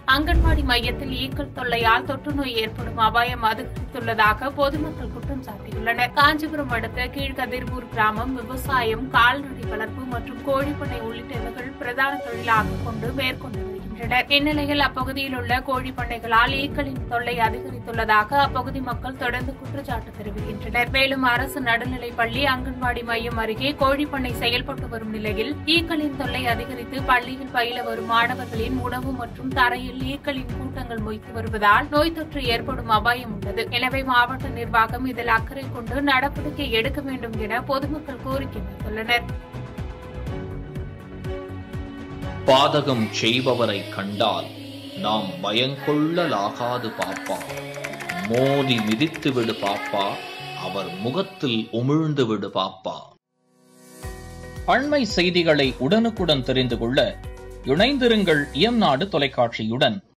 அங்கன்வாடி மையத்தில் ஈக்கள் தொல்லையால் தொற்று நோய் ஏற்படும் அபாயம் அதிகரித்துள்ளதாக பொதுமக்கள் குற்றம் சாட்டியுள்ளனர் காஞ்சிபுரம் அடுத்த கீழ்கதிர்பூர் கிராமம் விவசாயம் கால்நடை வளர்ப்பு மற்றும் கோழிப்பண்ணை உள்ளிட்டவைகள் பிரதான தொழிலாக கொண்டு மேற்கொண்டு வருகின்றனர் இந்நிலையில் அப்பகுதியில் உள்ள கோழிப்பண்ணைகளால் ஈக்களின் தொல்லை அதிகரித்துள்ளதாக அப்பகுதி மக்கள் தொடர்ந்து குற்றச்சாட்டு தெரிவிக்கின்றனர் மேலும் அரசு நடுநிலைப் பள்ளி அங்கன்வாடி மையம் அருகே கோழிப்பண்ணை செயல்பட்டு வரும் நிலையில் ஈக்களின் தொல்லை அதிகரித்து பள்ளியில் பயில வரும் மாணவர்களின் உணவு மற்றும் தரையில் ஈக்களின் கூட்டங்கள் மொய்த்து வருவதால் நோய் தொற்று ஏற்படும் அபாயம் உள்ளது எனவே மாவட்ட நிர்வாகம் இதில் அக்கறை கொண்டு நடவடிக்கை எடுக்க வேண்டும் என பொதுமக்கள் கோரிக்கை வைத்துள்ளனர் பாதகம் செய்பவரை கண்டால் நாம் பயங்கொள்ளலாகாது பாப்பா மோதி மிதித்து விடு பாப்பா அவர் முகத்தில் உமிழ்ந்து விடு பாப்பா அண்மை செய்திகளை உடனுக்குடன் தெரிந்து கொள்ள இணைந்திருங்கள் இயம்நாடு தொலைக்காட்சியுடன்